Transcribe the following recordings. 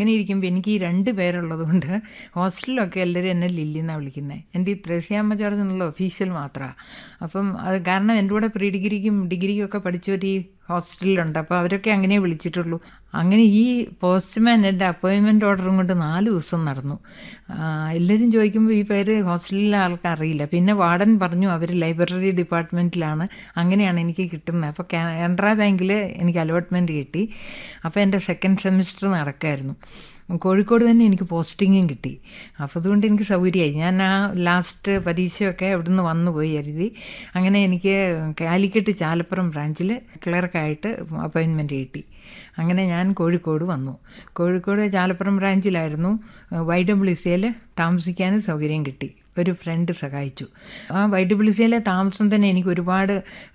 അങ്ങനെ ഇരിക്കുമ്പോൾ എനിക്ക് ഈ രണ്ട് പേരുള്ളത് കൊണ്ട് ഹോസ്റ്റലിലൊക്കെ എല്ലാവരും എന്നെ ലില്ലി എന്നാണ് വിളിക്കുന്നത് എൻ്റെ ഈ ത്രേസ്യാമ്മ ജോർജ് എന്നുള്ള ഒഫീഷ്യൽ മാത്രമാണ് അപ്പം അത് കാരണം എൻ്റെ കൂടെ പ്രീ ഡിഗ്രിക്കും ഡിഗ്രിക്കും ഒക്കെ പഠിച്ചവർ ഈ ഹോസ്റ്റലിലുണ്ട് അപ്പോൾ അവരൊക്കെ അങ്ങനെ വിളിച്ചിട്ടുള്ളൂ അങ്ങനെ ഈ പോസ്റ്റ്മാൻ എൻ്റെ അപ്പോയിൻമെൻറ്റ് ഓർഡറും കൊണ്ട് നാല് ദിവസം നടന്നു എല്ലാവരും ചോദിക്കുമ്പോൾ ഈ പേര് ഹോസ്റ്റലിലെ ആൾക്ക് അറിയില്ല പിന്നെ വാർഡൻ പറഞ്ഞു അവർ ലൈബ്രറി ഡിപ്പാർട്ട്മെൻറ്റിലാണ് അങ്ങനെയാണ് എനിക്ക് കിട്ടുന്നത് അപ്പോൾ കാനറ ബാങ്കിൽ എനിക്ക് അലോട്ട്മെൻറ്റ് കിട്ടി അപ്പോൾ എൻ്റെ സെക്കൻഡ് സെമിസ്റ്റർ നടക്കായിരുന്നു കോഴിക്കോട് തന്നെ എനിക്ക് പോസ്റ്റിങ്ങും കിട്ടി അപ്പോൾ അതുകൊണ്ട് എനിക്ക് സൗകര്യമായി ഞാൻ ആ ലാസ്റ്റ് പരീക്ഷയൊക്കെ അവിടുന്ന് വന്നു പോയി എഴുതി അങ്ങനെ എനിക്ക് കാലിക്കറ്റ് ചാലപ്പുറം ബ്രാഞ്ചിൽ ക്ലർക്കായിട്ട് അപ്പോയിൻമെൻറ്റ് കിട്ടി അങ്ങനെ ഞാൻ കോഴിക്കോട് വന്നു കോഴിക്കോട് ചാലപ്പുറം ബ്രാഞ്ചിലായിരുന്നു വൈ ഡബ്ല്യു സിയിൽ താമസിക്കാനും സൗകര്യം കിട്ടി ഒരു ഫ്രണ്ട് സഹായിച്ചു ആ വൈ ഡബ്ല്യു സിയിലെ താമസം തന്നെ എനിക്ക് ഒരുപാട്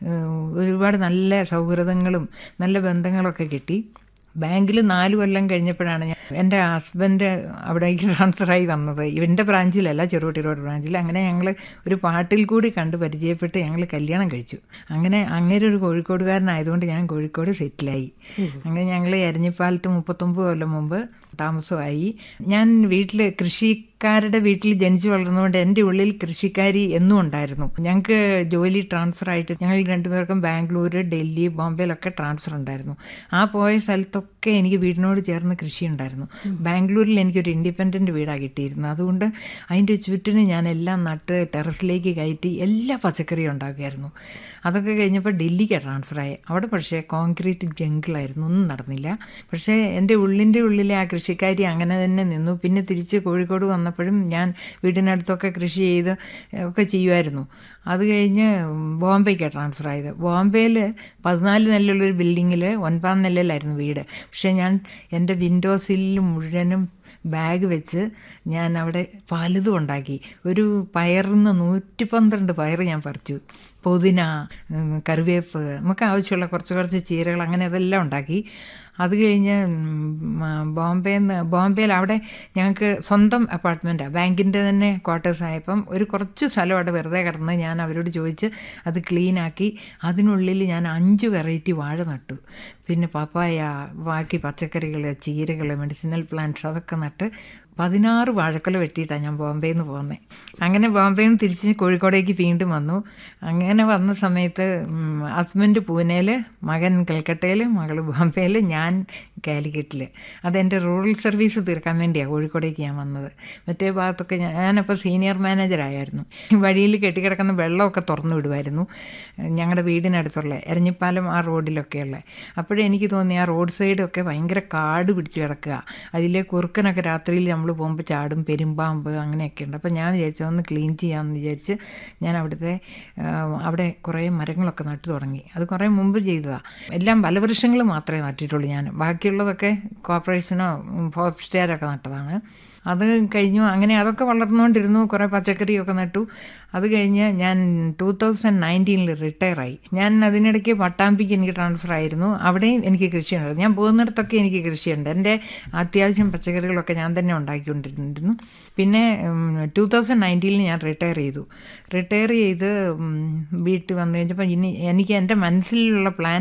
ഒരുപാട് നല്ല സൗഹൃദങ്ങളും നല്ല ബന്ധങ്ങളൊക്കെ കിട്ടി ബാങ്കിൽ നാല് കൊല്ലം കഴിഞ്ഞപ്പോഴാണ് ഞാൻ എൻ്റെ ഹസ്ബൻഡ് അവിടേക്ക് ട്രാൻസ്ഫറായി വന്നത് ഇവൻ്റെ ബ്രാഞ്ചിലല്ല ചെറുകുട്ടി റോഡ് ബ്രാഞ്ചിൽ അങ്ങനെ ഞങ്ങൾ ഒരു പാട്ടിൽ കൂടി കണ്ട് പരിചയപ്പെട്ട് ഞങ്ങൾ കല്യാണം കഴിച്ചു അങ്ങനെ അങ്ങനെ ഒരു കോഴിക്കോടുകാരനായതുകൊണ്ട് ഞാൻ കോഴിക്കോട് സെറ്റിലായി അങ്ങനെ ഞങ്ങൾ എരഞ്ഞിപ്പാലത്ത് മുപ്പത്തൊമ്പത് കൊല്ലം മുമ്പ് താമസമായി ഞാൻ വീട്ടിൽ കൃഷിക്കാരുടെ വീട്ടിൽ ജനിച്ചു വളർന്നുകൊണ്ട് എൻ്റെ ഉള്ളിൽ കൃഷിക്കാരി എന്നും ഉണ്ടായിരുന്നു ഞങ്ങൾക്ക് ജോലി ട്രാൻസ്ഫർ ആയിട്ട് ഞങ്ങൾ രണ്ടുപേർക്കും ബാംഗ്ലൂർ ഡൽഹി ബോംബെയിലൊക്കെ ട്രാൻസ്ഫർ ഉണ്ടായിരുന്നു ആ പോയ സ്ഥലത്തൊക്കെ എനിക്ക് വീടിനോട് ചേർന്ന് കൃഷി ഉണ്ടായിരുന്നു ബാംഗ്ലൂരിൽ എനിക്കൊരു ഇൻഡിപെൻഡൻറ്റ് വീടാണ് കിട്ടിയിരുന്നത് അതുകൊണ്ട് അതിൻ്റെ ചുറ്റിന് ഞാൻ എല്ലാം നട്ട് ടെറസിലേക്ക് കയറ്റി എല്ലാ പച്ചക്കറിയും ഉണ്ടാക്കുമായിരുന്നു അതൊക്കെ കഴിഞ്ഞപ്പോൾ ഡൽഹിക്കാണ് ട്രാൻസ്ഫർ ആയി അവിടെ പക്ഷേ കോൺക്രീറ്റ് ജംഗിളായിരുന്നു ഒന്നും നടന്നില്ല പക്ഷേ എൻ്റെ ഉള്ളിൻ്റെ ഉള്ളിലെ ആ കൃഷിക്കാരി അങ്ങനെ തന്നെ നിന്നു പിന്നെ തിരിച്ച് കോഴിക്കോട് വന്നപ്പോഴും ഞാൻ വീടിനടുത്തൊക്കെ കൃഷി ചെയ്ത് ഒക്കെ ചെയ്യുമായിരുന്നു അത് കഴിഞ്ഞ് ബോംബെക്കാണ് ട്രാൻസ്ഫർ ആയത് ബോംബെയിൽ പതിനാല് നിലയുള്ളൊരു ബിൽഡിങ്ങിൽ ഒൻപതാം നിലയിലായിരുന്നു വീട് പക്ഷേ ഞാൻ എൻ്റെ വിൻഡോസിൽ മുഴുവനും ബാഗ് വെച്ച് ഞാൻ അവിടെ പലതും ഉണ്ടാക്കി ഒരു പയറിന്ന് നൂറ്റി പന്ത്രണ്ട് പയർ ഞാൻ പറിച്ചു പുതിന കറിവേപ്പ് നമുക്ക് ആവശ്യമുള്ള കുറച്ച് കുറച്ച് ചീരകൾ അങ്ങനെ അതെല്ലാം ഉണ്ടാക്കി അത് കഴിഞ്ഞ് ബോംബെയിൽ നിന്ന് ബോംബെയിൽ അവിടെ ഞങ്ങൾക്ക് സ്വന്തം അപ്പാർട്ട്മെൻറ്റാണ് ബാങ്കിൻ്റെ തന്നെ ക്വാർട്ടേഴ്സ് ആയപ്പം ഒരു കുറച്ച് സ്ഥലം അവിടെ വെറുതെ കിടന്ന് ഞാൻ അവരോട് ചോദിച്ച് അത് ക്ലീനാക്കി അതിനുള്ളിൽ ഞാൻ അഞ്ച് വെറൈറ്റി വാഴ നട്ടു പിന്നെ പപ്പായ ബാക്കി പച്ചക്കറികൾ ചീരകൾ മെഡിസിനൽ പ്ലാന്റ്സ് അതൊക്കെ നട്ട് പതിനാറ് വാഴക്കൊല വെട്ടിയിട്ടാണ് ഞാൻ ബോംബെയിൽ നിന്ന് പോകുന്നത് അങ്ങനെ ബോംബെയിൽ നിന്ന് തിരിച്ച് കോഴിക്കോടേക്ക് വീണ്ടും വന്നു അങ്ങനെ വന്ന സമയത്ത് ഹസ്ബൻഡ് പൂനെയിൽ മകൻ കൽക്കട്ടയിൽ മകൾ ബോംബെയിൽ ഞാൻ കാലിക്കറ്റിൽ അതെൻ്റെ റൂറൽ സർവീസ് തീർക്കാൻ വേണ്ടിയാണ് കോഴിക്കോടേക്ക് ഞാൻ വന്നത് മറ്റേ ഭാഗത്തൊക്കെ ഞാനപ്പോൾ സീനിയർ മാനേജറായിരുന്നു വഴിയിൽ കെട്ടിക്കിടക്കുന്ന വെള്ളമൊക്കെ തുറന്നു വിടുമായിരുന്നു ഞങ്ങളുടെ വീടിനടുത്തുള്ള എരഞ്ഞിപ്പാലം ആ റോഡിലൊക്കെയുള്ള അപ്പോഴേ എനിക്ക് തോന്നി ആ റോഡ് സൈഡൊക്കെ ഭയങ്കര കാട് പിടിച്ച് കിടക്കുക അതിലെ കുറുക്കനൊക്കെ രാത്രിയിൽ നമ്മൾ പോകുമ്പോൾ ചാടും പെരുമ്പാമ്പ് അങ്ങനെയൊക്കെ ഉണ്ട് അപ്പോൾ ഞാൻ വിചാരിച്ചു ഒന്ന് ക്ലീൻ ചെയ്യാമെന്ന് വിചാരിച്ച് ഞാൻ അവിടുത്തെ അവിടെ കുറേ മരങ്ങളൊക്കെ നട്ടു തുടങ്ങി അത് കുറേ മുമ്പ് ചെയ്തതാണ് എല്ലാം പലവൃക്ഷങ്ങൾ മാത്രമേ നട്ടിട്ടുള്ളൂ ഞാൻ ബാക്കിയുള്ളതൊക്കെ കോർപ്പറേഷനോ ഫോറസ്റ്റുകാരൊക്കെ നട്ടതാണ് അത് കഴിഞ്ഞു അങ്ങനെ അതൊക്കെ വളർന്നുകൊണ്ടിരുന്നു കുറേ പച്ചക്കറിയൊക്കെ നട്ടു അത് കഴിഞ്ഞ് ഞാൻ ടൂ തൗസൻഡ് നയൻറ്റീനിൽ റിട്ടയറായി ഞാൻ അതിനിടയ്ക്ക് പട്ടാമ്പിക്ക് എനിക്ക് ട്രാൻസ്ഫർ ആയിരുന്നു അവിടെയും എനിക്ക് കൃഷിയുണ്ട് ഞാൻ പോകുന്നിടത്തൊക്കെ എനിക്ക് കൃഷിയുണ്ട് എൻ്റെ അത്യാവശ്യം പച്ചക്കറികളൊക്കെ ഞാൻ തന്നെ ഉണ്ടാക്കിക്കൊണ്ടിരുന്നു പിന്നെ ടൂ തൗസൻഡ് നയൻറ്റീനിൽ ഞാൻ റിട്ടയർ ചെയ്തു റിട്ടയർ ചെയ്ത് വീട്ടിൽ വന്നു കഴിഞ്ഞപ്പോൾ ഇനി എനിക്ക് എൻ്റെ മനസ്സിലുള്ള പ്ലാൻ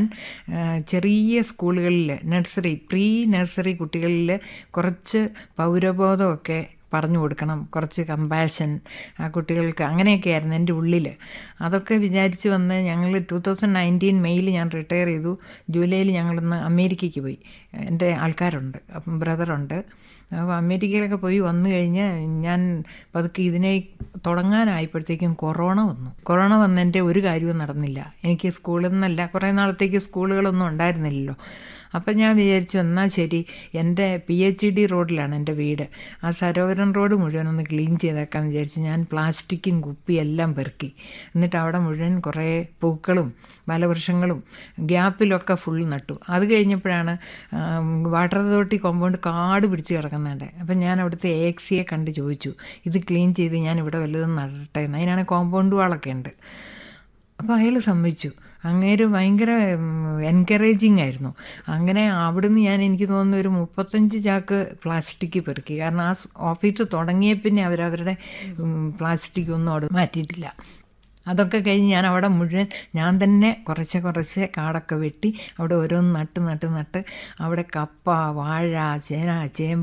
ചെറിയ സ്കൂളുകളിൽ നഴ്സറി പ്രീ നഴ്സറി കുട്ടികളിൽ കുറച്ച് പൗരബോധമൊക്കെ പറഞ്ഞു കൊടുക്കണം കുറച്ച് കമ്പാഷൻ ആ കുട്ടികൾക്ക് അങ്ങനെയൊക്കെ ആയിരുന്നു എൻ്റെ ഉള്ളിൽ അതൊക്കെ വിചാരിച്ച് വന്ന് ഞങ്ങൾ ടു തൗസൻഡ് നയൻറ്റീൻ മെയ്യിൽ ഞാൻ റിട്ടയർ ചെയ്തു ജൂലൈയിൽ ഞങ്ങളൊന്ന് അമേരിക്കയ്ക്ക് പോയി എൻ്റെ ആൾക്കാരുണ്ട് അപ്പം ബ്രദറുണ്ട് അപ്പോൾ അമേരിക്കയിലൊക്കെ പോയി വന്നു കഴിഞ്ഞ് ഞാൻ പതുക്കെ ഇതിനെ തുടങ്ങാനായപ്പോഴത്തേക്കും കൊറോണ വന്നു കൊറോണ വന്നതിൻ്റെ ഒരു കാര്യവും നടന്നില്ല എനിക്ക് സ്കൂളിൽ നിന്നല്ല കുറേ നാളത്തേക്ക് സ്കൂളുകളൊന്നും ഉണ്ടായിരുന്നില്ലല്ലോ അപ്പം ഞാൻ വിചാരിച്ചു എന്നാൽ ശരി എൻ്റെ പി എച്ച് ഡി റോഡിലാണ് എൻ്റെ വീട് ആ സരോവരം റോഡ് മുഴുവൻ ഒന്ന് ക്ലീൻ ചെയ്തേക്കാമെന്ന് വിചാരിച്ച് ഞാൻ പ്ലാസ്റ്റിക്കും കുപ്പിയും എല്ലാം പെറുക്കി എന്നിട്ട് അവിടെ മുഴുവൻ കുറേ പൂക്കളും ഫലവൃക്ഷങ്ങളും ഗ്യാപ്പിലൊക്കെ ഫുൾ നട്ടു അത് കഴിഞ്ഞപ്പോഴാണ് വാട്ടർ അതോറിറ്റി കോമ്പൗണ്ട് കാട് പിടിച്ച് കിടക്കുന്നുണ്ട് അപ്പം ഞാൻ അവിടുത്തെ എ എക്സിയെ കണ്ട് ചോദിച്ചു ഇത് ക്ലീൻ ചെയ്ത് ഞാൻ ഇവിടെ വല്ലതും നടട്ടെ എന്ന് അതിനാണ് കോമ്പൗണ്ട് വാളൊക്കെ ഉണ്ട് അപ്പോൾ അയാൾ സമ്മതിച്ചു അങ്ങേര് ഭയങ്കര എൻകറേജിങ് ആയിരുന്നു അങ്ങനെ അവിടുന്ന് ഞാൻ എനിക്ക് തോന്നുന്നു ഒരു മുപ്പത്തഞ്ച് ചാക്ക് പ്ലാസ്റ്റിക് പെറുക്കി കാരണം ആ ഓഫീസ് തുടങ്ങിയ പിന്നെ അവരവരുടെ പ്ലാസ്റ്റിക് ഒന്നും അവിടെ മാറ്റിയിട്ടില്ല അതൊക്കെ കഴിഞ്ഞ് ഞാൻ അവിടെ മുഴുവൻ ഞാൻ തന്നെ കുറച്ച് കുറച്ച് കാടൊക്കെ വെട്ടി അവിടെ ഓരോന്ന് നട്ട് നട്ട് നട്ട് അവിടെ കപ്പ വാഴ ചേന ചേമ്പ്